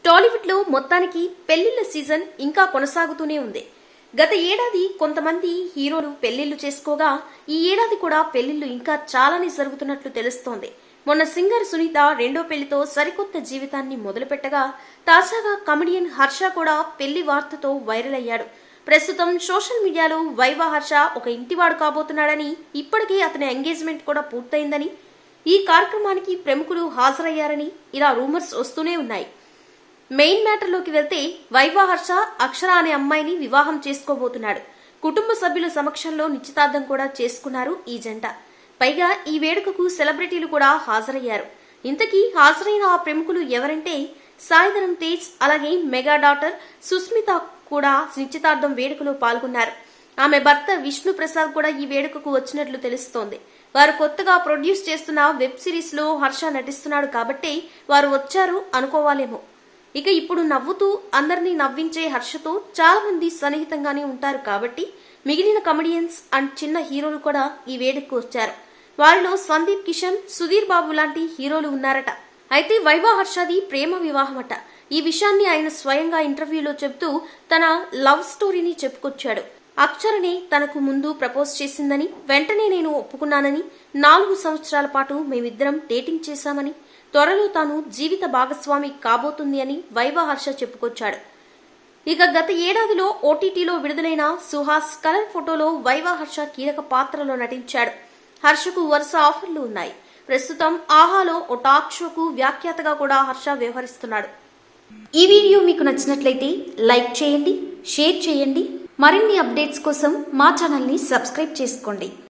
టాలీవుడ్ లో మొత్తానికి పెళ్లిళ్ల సీజన్ ఇంకా కొనసాగుతూనే ఉంది గత ఏడాది కొంతమంది హీరోలు పెళ్లిళ్లు చేసుకోగా ఈ ఏడాది కూడా పెళ్లిళ్లు ఇంకా చాలానే జరుగుతున్నట్లు తెలుస్తోంది మొన్న సింగర్ సునీత రెండో పెళ్లితో సరికొత్త జీవితాన్ని మొదలుపెట్టగా తాజాగా కమెడియన్ హర్ష కూడా పెళ్లి వార్తతో వైరల్ అయ్యాడు ప్రస్తుతం సోషల్ మీడియాలో వైవా హర్ష ఒక ఇంటివాడు కాబోతున్నాడని ఇప్పటికే అతని ఎంగేజ్మెంట్ కూడా పూర్తయిందని ఈ కార్యక్రమానికి ప్రముఖులు హాజరయ్యారని ఇలా రూమర్స్ వస్తూనే ఉన్నాయి మెయిన్ మ్యాటర్లోకి వెళ్తే వైవా హర్ష అక్షర అనే అమ్మాయిని వివాహం చేసుకోబోతున్నాడు కుటుంబ సభ్యుల సమక్షంలో నిశ్చితార్థం కూడా చేసుకున్నారు ఈ జంట పైగా ఈ వేడుకకు సెలబ్రిటీలు కూడా హాజరయ్యారు ఇంతకీ హాజరైన ఆ ప్రముఖులు ఎవరంటే సాయిధరం తేజ్ అలాగే మెగా డాటర్ సుస్మిత కూడా నిశ్చితార్థం వేడుకలో పాల్గొన్నారు ఆమె భర్త విష్ణు ప్రసాద్ కూడా ఈ వేడుకకు వచ్చినట్లు తెలుస్తోంది వారు కొత్తగా ప్రొడ్యూస్ చేస్తున్న వెబ్ సిరీస్ లో హర్ష నటిస్తున్నాడు కాబట్టి వారు వచ్చారు అనుకోవాలేమో ఇక ఇప్పుడు నవ్వుతూ అందరినీ నవ్వించే హర్షతో చాలా మంది సన్నిహితంగానే ఉంటారు కాబట్టి మిగిలిన కమెడియన్స్ అండ్ చిన్న హీరోలు కూడా ఈ వేడుకకు వచ్చారు వారిలో సందీప్ కిషన్ సుధీర్ బాబు లాంటి హీరోలు ఉన్నారట అయితే వైవా హర్షది ప్రేమ వివాహమట ఈ విషయాన్ని ఆయన స్వయంగా ఇంటర్వ్యూలో చెబుతూ తన లవ్ స్టోరీని చెప్పుకొచ్చాడు అక్షరనే తనకు ముందు ప్రపోజ్ చేసిందని వెంటనే నేను ఒప్పుకున్నానని నాలుగు సంవత్సరాల పాటు మేమిద్దరం డేటింగ్ చేశామని త్వరలో తాను జీవిత భాగస్వామి కాబోతుంది అని వైవా హర్ష చెప్పుకొచ్చాడు ఇక గత ఏడాదిలో ఓటీటీలో విడుదలైన సుహాస్ కలర్ ఫోటోలో వైవా హర్ష కీలక పాత్రలో నటించాడు హర్షకు వరుస ఆఫర్లు ఉన్నాయి ప్రస్తుతం ఆహాలో ఓ టాక్ షోకు వ్యాఖ్యాతగా కూడా హర్ష వ్యవహరిస్తున్నాడు ఈ వీడియో మీకు నచ్చినట్లయితే లైక్ చేయండి షేర్ చేయండి మరిన్ని అప్డేట్స్ కోసం మా ఛానల్ని సబ్స్క్రైబ్ చేసుకోండి